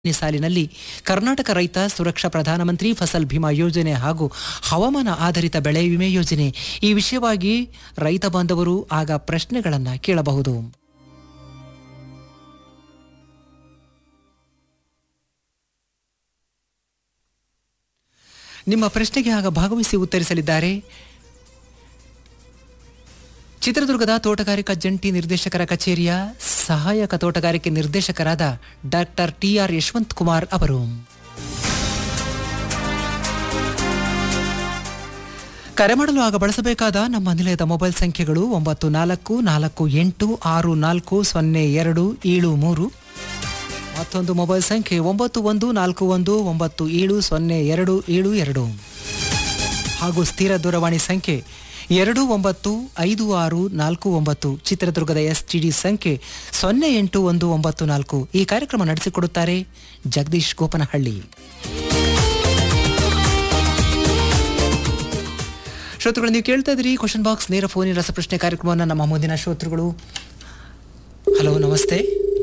ಈ ಸಾಲಿನಲ್ಲಿ ಕರ್ನಾಟಕ ರೈತ ಸುರಕ್ಷಾ ಪ್ರಧಾನಮಂತ್ರಿ ಫಸಲ್ ಭೀಮಾ ಯೋಜನೆ ಹಾಗೂ ಹವಾಮಾನ ಆಧಾರಿತ ಬೆಳೆ ವಿಮೆ ಯೋಜನೆ ಈ ವಿಷಯವಾಗಿ ರೈತ ಬಾಂಧವರು ಆಗ ಪ್ರಶ್ನೆಗಳನ್ನ ಕೇಳಬಹುದು ನಿಮ್ಮ ಪ್ರಶ್ನೆಗೆ ಆಗ ಭಾಗವಹಿಸಿ ಉತ್ತರಿಸಲಿದ್ದಾರೆ ಚಿತ್ರದುರ್ಗದ ತೋಟಗಾರಿಕಾ ಜಂಟಿ ನಿರ್ದೇಶಕರ ಕಚೇರಿಯ ಸಹಾಯಕ ತೋಟಗಾರಿಕೆ ನಿರ್ದೇಶಕರಾದ ಡಾಕ್ಟರ್ ಟಿಆರ್ ಯಶವಂತ್ ಕುಮಾರ್ ಅವರು ಕರೆ ಮಾಡಲು ಆಗ ಬಳಸಬೇಕಾದ ನಮ್ಮ ನಿಲಯದ ಮೊಬೈಲ್ ಸಂಖ್ಯೆಗಳು ಒಂಬತ್ತು ನಾಲ್ಕು ನಾಲ್ಕು ಎಂಟು ಆರು ನಾಲ್ಕು ಸೊನ್ನೆ ಎರಡು ಏಳು ಮೂರು ಮತ್ತೊಂದು ಮೊಬೈಲ್ ಸಂಖ್ಯೆ ಒಂಬತ್ತು ಒಂದು ನಾಲ್ಕು ಒಂದು ಒಂಬತ್ತು ಏಳು ಸೊನ್ನೆ ಎರಡು ಏಳು ಎರಡು ಹಾಗೂ ಸ್ಥಿರ ದೂರವಾಣಿ ಸಂಖ್ಯೆ ಎರಡು ಒಂಬತ್ತು ಐದು ಆರು ನಾಲ್ಕು ಒಂಬತ್ತು ಚಿತ್ರದುರ್ಗದ ಎಸ್ಟಿಡಿ ಸಂಖ್ಯೆ ಸೊನ್ನೆ ಎಂಟು ಒಂದು ಒಂಬತ್ತು ನಾಲ್ಕು ಈ ಕಾರ್ಯಕ್ರಮ ನಡೆಸಿಕೊಡುತ್ತಾರೆ ಜಗದೀಶ್ ಗೋಪನಹಳ್ಳಿ ಶ್ರೋತೃಗಳು ನೀವು ಕೇಳ್ತಾ ಇದ್ರಿ ಕ್ವಶನ್ ಬಾಕ್ಸ್ ನೇರ ಫೋನಿನ ರಸಪ್ರಶ್ನೆ ಕಾರ್ಯಕ್ರಮವನ್ನು ನಮ್ಮ ಮುಂದಿನ ಶ್ರೋತೃಗಳು ಹಲೋ ನಮಸ್ತೆ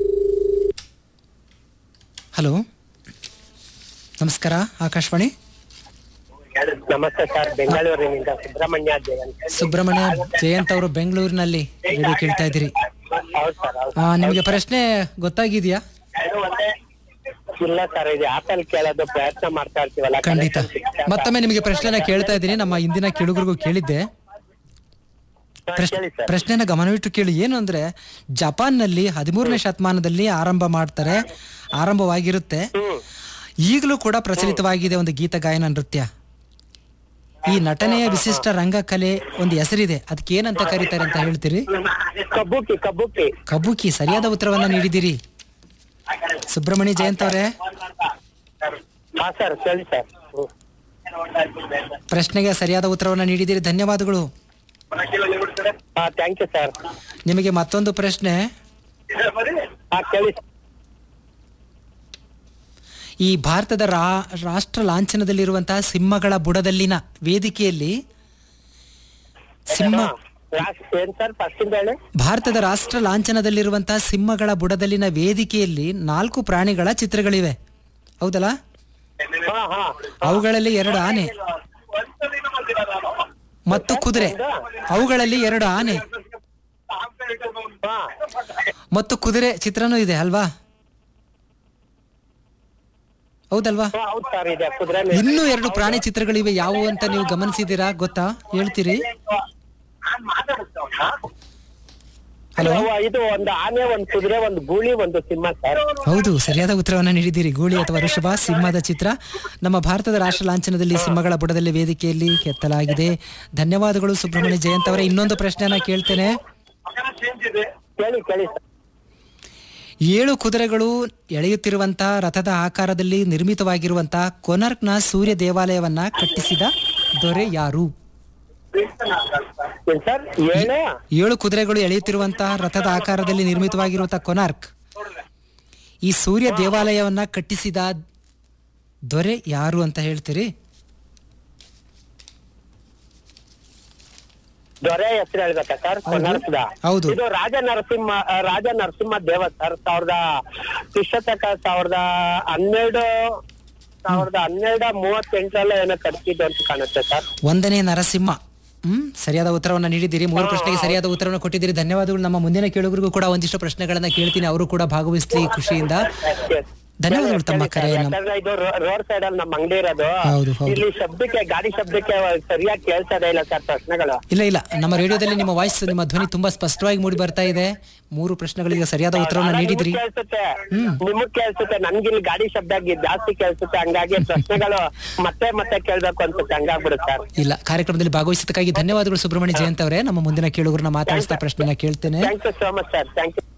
ಹಲೋ ನಮಸ್ಕಾರ ಆಕಾಶವಾಣಿ ನಮಸ್ತೆ ಸರ್ ಬೆಂಗಳೂರಿನಿಂದ ಸುಬ್ರಹ್ಮಣ್ಯ ಜಯಂತ್ ಸುಬ್ರಹ್ಮಣ್ಯ ಜಯಂತ್ ಅವರು ಬೆಂಗಳೂರಿನಲ್ಲಿ ರೇಡಿಯೋ ಕೇಳ್ತಾ ಇದ್ದೀರಿ ಹೌದು ಸರ್ ಹೌದು ಆ, ನಿಮಗೆ ಪ್ರಶ್ನೆ ಗೊತ್ತಾಗಿದೆಯಾ ಇಲ್ಲ ಸರ್ ಇದು ಆಪಲ್ ಕೇಳೋದು ಪ್ರಯತ್ನ ಮಾಡ್ತಾ ಇರ್ತೀವಲ್ಲ ಖಂಡಿತ connection ಸಿಕ್ಕಾಗ. ಮತ್ತೊಮ್ಮೆ ನಿಮಗೆ ಪ್ರಶ್ನೆನ ಕೇಳ್ತಾ ಇದ್ದೀನಿ ನಮ್ಮ ಇಂದಿನ ಕೆಳುಗರಿಗೂ ಕೇಳಿದ್ದೆ ಹಾ, ಪ್ರಶ್- ಕೇಳಿ ಸರ್ ಪ್ರಶ್ನೆನ ಗಮನವಿಟ್ಟು ಕೇಳಿ ಏನು ಅಂದ್ರೆ ಜಪಾನ್ನಲ್ಲಿ ಹದಿಮೂರನೇ ಶತಮಾನದಲ್ಲಿ ಆರಂಭ ಮಾಡ್ತಾರೆ ಆರಂಭವಾಗಿರುತ್ತೆ ಹ್ಮ್ ಈಗಲೂ ಕೂಡ ಪ್ರಚಲಿತವಾಗಿದೆ ಒಂದು ಗೀತ ಗಾಯನ ನೃತ್ಯ ಈ ನಟನೆಯ ವಿಶಿಷ್ಟ ರಂಗಕಲೆ ಒಂದು ಹೆಸರಿದೆ ಅದಕ್ಕೆ ಏನಂತ ಕರೀತಾರೆ ಅಂತ ಹೇಳ್ತೀರಿ ಕಬ್ಬುಕಿ ಕಬ್ಬುಕಿ ಕಬುಕಿ ಸರಿಯಾದ ಉತ್ತರವನ್ನ ನೀಡಿದಿರಿ ಸುಬ್ರಹ್ಮಣ್ಯ ಜಯಂತ್ ಅವರೇ ಹಾ ಸರ್ ಕೇಳಿ ಸರ್ ಹ್ಮ್. ಪ್ರಶ್ನೆಗೆ ಸರಿಯಾದ ಉತ್ತರವನ್ನ ನೀಡಿದಿರಿ ಧನ್ಯವಾದಗಳು ಹಾ ಥ್ಯಾಂಕ್ ಯು ಸರ್ ನಿಮಗೆ ಮತ್ತೊಂದು ಪ್ರಶ್ನೆ ಹಾ ಕೇಳಿ sir. ಈ ಭಾರತದ ರಾ- ರಾಷ್ಟ್ರ ಲಾಂಛನದಲ್ಲಿರುವಂತಹ ಸಿಂಹಗಳ ಬುಡದಲ್ಲಿನ ವೇದಿಕೆಯಲ್ಲಿ ಸಿಂಹ ಹಾ. Last ಏನ್ ಸರ್ ಫಸ್ಟ್ ಇಂದ ಹೇಳಿ ಭಾರತದ ರಾಷ್ಟ್ರ ಲಾಂಛನದಲ್ಲಿರುವಂತಹ ಸಿಂಹಗಳ ಬುಡದಲ್ಲಿನ ವೇದಿಕೆಯಲ್ಲಿ ನಾಲ್ಕು ಪ್ರಾಣಿಗಳ ಚಿತ್ರಗಳಿವೆ ಹೌದಲ್ಲ ಹಾ ಹಾ ಅವುಗಳಲ್ಲಿ ಎರಡು ಆನೆ ಮತ್ತು ಕುದುರೆ ಅವುಗಳಲ್ಲಿ ಎರಡು ಆನೆ ಹಾ ಮತ್ತು ಕುದುರೆ ಚಿತ್ರನೂ ಇದೆ ಅಲ್ವಾ ಹೌದಲ್ವಾ ಹಾ, ಹೌದು ಸರ್ ಇದೆ ಕುದುರೆ ಇನ್ನೂ ಎರಡು ಪ್ರಾಣಿ ಚಿತ್ರಗಳಿವೆ ಯಾವುವು ಅಂತ ನೀವು ಗಮನಿಸಿದ್ದೀರಾ ಗೊತ್ತಾ ಹೇಳ್ತೀರಿ ಹಲೋ ಇದು ಒಂದು ಆನೆ ಒಂದು ಕುದುರೆ ಒಂದು ಗೂಳಿ ಒಂದು ಸಿಂಹ ಸರ್ ಹೌದು ಸರಿಯಾದ ಉತ್ತರವನ್ನ ನೀಡಿದ್ದೀರಿ ಗೂಳಿ ಅಥವಾ ಋಷಭ ಸಿಂಹದ ಚಿತ್ರ ನಮ್ಮ ಭಾರತದ ರಾಷ್ಟ್ರ ಲಾಂಛನದಲ್ಲಿ ಸಿಂಹಗಳ ಬುಡದಲ್ಲಿ ವೇದಿಕೆಯಲ್ಲಿ ಕೆತ್ತಲಾಗಿದೆ ಧನ್ಯವಾದಗಳು ಸುಬ್ರಹ್ಮಣ್ಯ ಜಯಂತ್ ಅವರೇ ಇನ್ನೊಂದು ಪ್ರಶ್ನೆಯನ್ನ ಕೇಳ್ತೇನೆ ಕೇಳಿ ಕೇಳಿ ಸರ್ ಏಳು ಕುದುರೆಗಳು ಎಳೆಯುತ್ತಿರುವಂತಹ ರಥದ ಆಕಾರದಲ್ಲಿ ನಿರ್ಮಿತವಾಗಿರುವಂತಹ ಕೊನಾರ್ಕ್ನ ಸೂರ್ಯ ದೇವಾಲಯವನ್ನ ಕಟ್ಟಿಸಿದ ದೊರೆ ಯಾರು ಏನ್ ಸರ್ ಏಳು ಏಳು ಕುದುರೆಗಳು ಎಳೆಯುತ್ತಿರುವಂತಹ ರಥದ ಆಕಾರದಲ್ಲಿ ನಿರ್ಮಿತವಾಗಿರುವಂತಹ ಕೊನಾರ್ಕ್ ಈ ಸೂರ್ಯ ದೇವಾಲಯವನ್ನ ಕಟ್ಟಿಸಿದ ದೊರೆ ಯಾರು ಅಂತ ಹೇಳ್ತೀರಿ ದೊರೆ ಹೆಸರು ಹೇಳ್ಬೇಕಾ ಸರ್ ಕರ್ನಾಟಕದ ಹೌದು. ಇದು ರಾಜ ನರಸಿಂಹ ಆ, ರಾಜ ನರಸಿಂಹ ದೇವ ಸರ್ ಸಾವಿರದ ಕ್ರಿಸ್ತಕ ಸಾವಿರದ ಹನ್ನೆರಡು ಸಾವಿರದ ಹನ್ನೆರಡ ಮೂವತ್ತೆಂಟರಲ್ಲ ಏನೋ ಕಟ್ತಿದ್ದು ಅಂತ ಕಾಣುತ್ತೆ ಸರ್ ಒಂದನೇ ನರಸಿಂಹ ಹ್ಮ್ ಸರಿಯಾದ ಉತ್ತರವನ್ನ ನೀಡಿದ್ದೀರಿ ಮೂರು ಪ್ರಶ್ನೆಗೆ ಸರಿಯಾದ ಉತ್ತರವನ್ನು ಕೊಟ್ಟಿದ್ದೀರಿ ಧನ್ಯವಾದಗಳು ನಮ್ಮ ಮುಂದಿನ ಕೇಳುಗರಿಗೂ ಕೂಡ ಒಂದಿಷ್ಟು ಪ್ರಶ್ನೆಗಳನ್ನ ಕೇಳ್ತೀನಿ ಅವರು ಕೂಡ ಭಾಗವಹಿಸ್ಲಿ ಖುಷಿಯಿಂದ ಧನ್ಯವಾದಗಳು ತಮ್ಮ ಕರೆಯನ್ನು ಯಾಕಂದ್ರೆ ಇದು ರೋಡ್ ಸೈಡ್ ಅಲ್ಲಿ ನಮ್ಮ ಅಂಗಡಿ ಇರೋದು ಹೌದು, ಹೌದು. ಇಲ್ಲಿ ಶಬ್ದಕ್ಕೆ ಗಾಡಿ ಶಬ್ದಕ್ಕೆ ಸರಿಯಾಗಿ ಕೇಳ್ಸೋದೇ ಇಲ್ಲ ಸರ್ ಪ್ರಶ್ನೆಗಳು ಇಲ್ಲ ಇಲ್ಲ ನಮ್ಮ ರೇಡಿಯೋದಲ್ಲಿ ನಿಮ್ಮ ವಾಯ್ಸ್ ನಿಮ್ಮ ಧ್ವನಿ ತುಂಬಾ ಸ್ಪಷ್ಟವಾಗಿ ಮೂಡಿ ಬರ್ತಾ ಇದೆ ಮೂರು ಪ್ರಶ್ನೆಗಳಿಗೆ ಸರಿಯಾದ ಉತ್ತರವನ್ನು ನೀಡಿದ್ರಿ ನಿಮಗ್ ಕೇಳ್ಸುತ್ತೆ ನಿಮಗ್ ಕೇಳ್ಸುತ್ತೆ ನನ್ಗಿಲ್ಲಿ ಗಾಡಿ ಶಬ್ದ ಗಿ- ಜಾಸ್ತಿ ಕೇಳ್ಸುತ್ತೆ ಹಂಗಾಗಿ ಪ್ರಶ್ನೆಗಳು ಮತ್ತೆ ಮತ್ತೆ ಕೇಳ್ಬೇಕು ಅನ್ಸುತ್ತೆ ಹಂಗಾಗ್ಬಿಡುತ್ತೆ ಸರ್ ಇಲ್ಲ ಕಾರ್ಯಕ್ರಮದಲ್ಲಿ ಭಾಗವಹಿಸಿದ್ದಕ್ಕಾಗಿ ಧನ್ಯವಾದಗಳು ಸುಬ್ರಹ್ಮಣ್ಯ ಜಯಂತ್ ಅವರೇ ನಮ್ಮ ಮುಂದಿನ ಕೇಳುಗರನ್ನ ಮಾತಾಡಿಸ್ತಾ ಪ್ರಶ್ನೆನ ಕೇಳ್ತೇನೆ thank you so much sir thank you